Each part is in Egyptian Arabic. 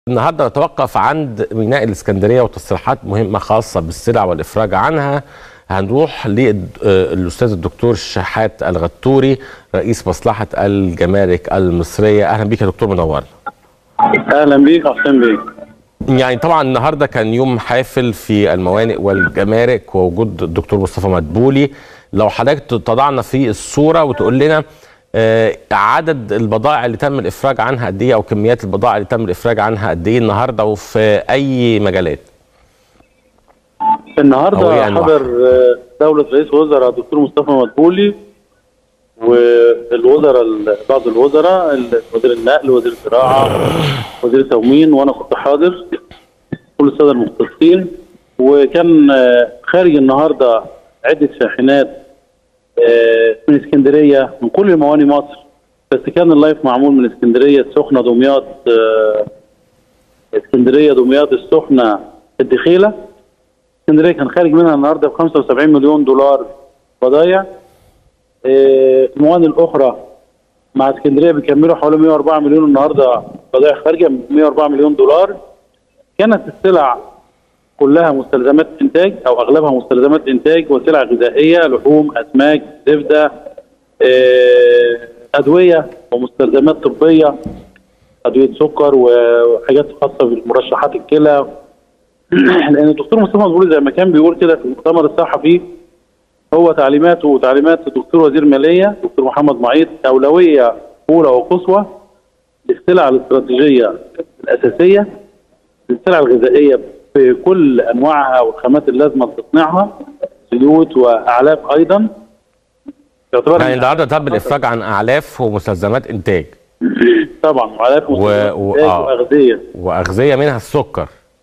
النهارده نتوقف عند ميناء الاسكندريه وتصريحات مهمه خاصه بالسلع والافراج عنها هنروح للاستاذ الدكتور شحات الغتوري رئيس مصلحه الجمارك المصريه اهلا بيك يا دكتور منور اهلا بيك حسين بيك يعني طبعا النهارده كان يوم حافل في الموانئ والجمارك ووجود الدكتور مصطفى مدبولي لو حضرتك تضعنا في الصوره وتقول لنا آه، عدد البضائع اللي تم الافراج عنها قد ايه او كميات البضائع اللي تم الافراج عنها قد ايه النهارده وفي اي مجالات النهارده أو إيه أنواعها؟ حضر آه، دولة رئيس الوزراء الدكتور مصطفى مدبولي والوزراء ال- بعض الوزراء ال- وزير النقل وزير الزراعة وزير التموين وانا كنت حاضر كل السادة المختصين وكان آه، خارج النهارده عدة شاحنات آه، من اسكندرية من كل مواني مصر بس كان اللايف معمول من اسكندرية السخنة دمياط آه، اسكندرية دمياط السخنة الدخيلة اسكندريه كان خارج منها النهارده ب 75 مليون دولار بضايع آه، الموانئ الاخرى مع اسكندريه بيكملوا حوالي 104 مليون النهارده بضائع خارجه 104 مليون دولار كانت السلع كلها مستلزمات انتاج او اغلبها مستلزمات انتاج وسلع غذائيه لحوم اسماك زبده آه، ادويه ومستلزمات طبيه ادويه سكر وحاجات خاصه بالمرشحات الكلى لان الدكتور مصطفى مدبولي زي ما كان بيقول كده في المؤتمر الصحفي هو تعليماته وتعليمات الدكتور وزير الماليه دكتور محمد معيط اولويه اولى وقصوى للسلع الاستراتيجيه الاساسيه للسلع الغذائيه بكل انواعها والخامات اللازمه لتصنيعها زيوت واعلاف ايضا يعتبر يعني النهارده تم الافراج عن اعلاف ومستلزمات انتاج طبعا واعلاف و- ومستلزمات و- إنتاج آه. واغذيه واغذيه منها السكر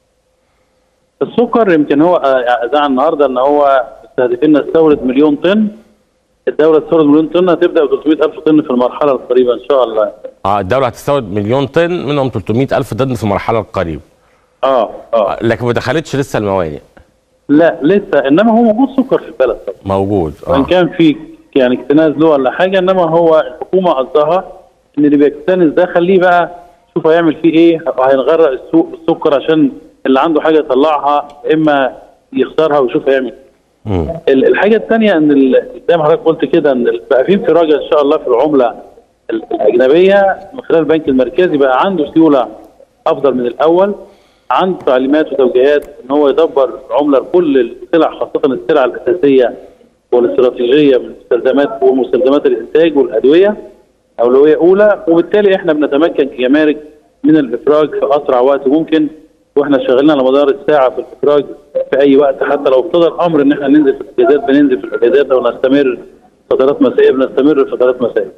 السكر يمكن هو آه، اذاع النهارده ان هو مستهدفين نستورد مليون طن الدوله تستورد مليون طن هتبدا ب 300 الف طن في المرحله القريبه ان شاء الله اه الدوله هتستورد مليون طن منهم 300 الف طن في المرحله القريبه اه اه لكن ما دخلتش لسه الموانئ لا لسه انما هو موجود سكر في البلد طبعا موجود وان اه كان في يعني اكتناز له ولا حاجه انما هو الحكومه قصدها ان اللي بيكتنز ده خليه بقى شوف هيعمل فيه ايه هينغرق السوق بالسكر عشان اللي عنده حاجه يطلعها اما يختارها ويشوف هيعمل إيه. مم. ال- الحاجه الثانيه ان ال- زي ما حضرتك قلت كده ان ال- بقى في انفراج ان شاء الله في العمله ال- الاجنبيه من خلال البنك المركزي بقى عنده سيوله افضل من الاول عنده تعليمات وتوجيهات ان هو يدبر عمله لكل السلع خاصه السلع الاساسيه والاستراتيجيه من المستلزمات ومستلزمات الانتاج والادويه اولويه اولى وبالتالي احنا بنتمكن كجمارك من الافراج في اسرع وقت ممكن واحنا شغالين على مدار الساعه في الافراج في اي وقت حتى لو اقتضى الامر ان احنا ننزل في الاجازات بننزل في الاجازات او نستمر فترات مسائيه بنستمر في فترات مسائيه.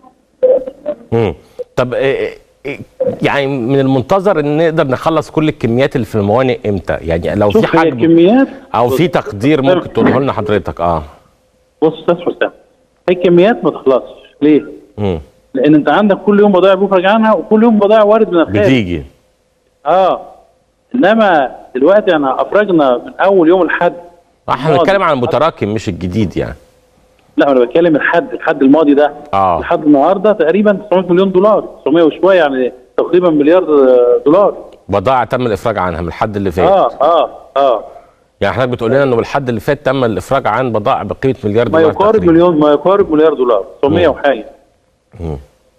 مم. طب إيه إيه يعني من المنتظر ان نقدر نخلص كل الكميات اللي في الموانئ امتى يعني لو في شوف هي حجم الكميات او في تقدير ممكن تقوله لنا حضرتك اه بص استاذ حسام هي الكميات ما تخلصش ليه؟ مم. لان انت عندك كل يوم بضائع بيفرج عنها وكل يوم بضائع وارد من الخارج بتيجي اه انما دلوقتي انا افرجنا من اول يوم الحد احنا الماضي. بنتكلم عن المتراكم مش الجديد يعني لا انا بتكلم الحد الحد الماضي ده اه لحد النهارده تقريبا 900 مليون دولار 900 وشويه يعني تقريبا مليار آه، دولار بضائع تم الافراج عنها من الحد اللي فات اه اه اه يعني حضرتك بتقول لنا انه بالحد اللي فات تم الافراج عن بضائع بقيمه مليار ما دولار يقارب تقريباً. مليون ما يقارب مليار دولار 900 مم. وحاجه مم.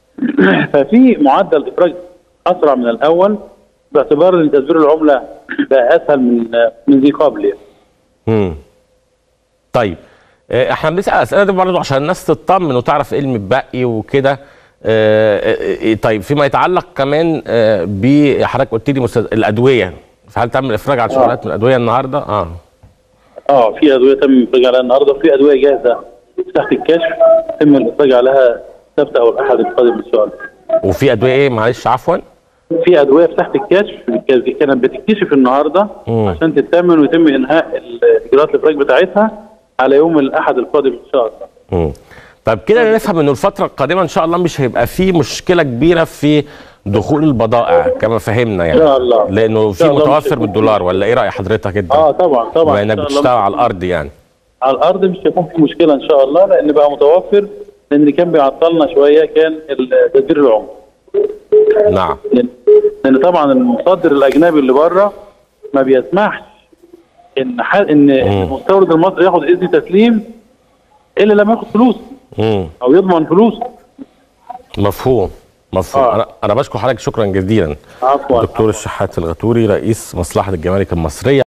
ففي معدل افراج اسرع من الاول باعتبار ان تدبير العمله بقى اسهل من من ذي قبل يعني. مم. طيب آه، احنا بنسال اسئله دي برضه عشان الناس تطمن وتعرف ايه المتبقي وكده آه، آه، آه، طيب فيما يتعلق كمان آه، بحضرتك قلت لي مستد... الادويه فهل تم الافراج عن شغلات من الادويه النهارده؟ اه اه في ادويه تم الافراج عليها النهارده في ادويه جاهزه تحت الكشف تم الافراج عليها السبت او الاحد القادم ان شاء الله وفي ادويه ايه معلش عفوا؟ في ادويه في تحت الكشف كانت- كانت بتكتشف النهارده مم. عشان تتمن ويتم انهاء اجراءات الافراج بتاعتها على يوم الاحد القادم ان شاء الله مم. طب كده نفهم انه الفتره القادمه ان شاء الله مش هيبقى في مشكله كبيره في دخول البضائع كما فهمنا يعني إن شاء الله. لانه إن في شاء الله مش متوفر هيكون بالدولار ولا ايه راي حضرتك انت؟ اه طبعا طبعا بما إن انك شاء الله بتشتغل مش- على الارض يعني على الارض مش هيكون في مشكله ان شاء الله لان بقى متوفر لان اللي كان بيعطلنا شويه كان ال- تدبير العمر نعم لان لأن طبعا المصدر الاجنبي اللي بره ما بيسمحش ان ح... ان المستورد المصري ياخد اذن تسليم الا لما ياخد فلوس مم. او يضمن فلوس مفهوم مفهوم آه. انا انا بشكر حضرتك شكرا جزيلا عفوا دكتور الشحات الغتوري رئيس مصلحه الجمارك المصريه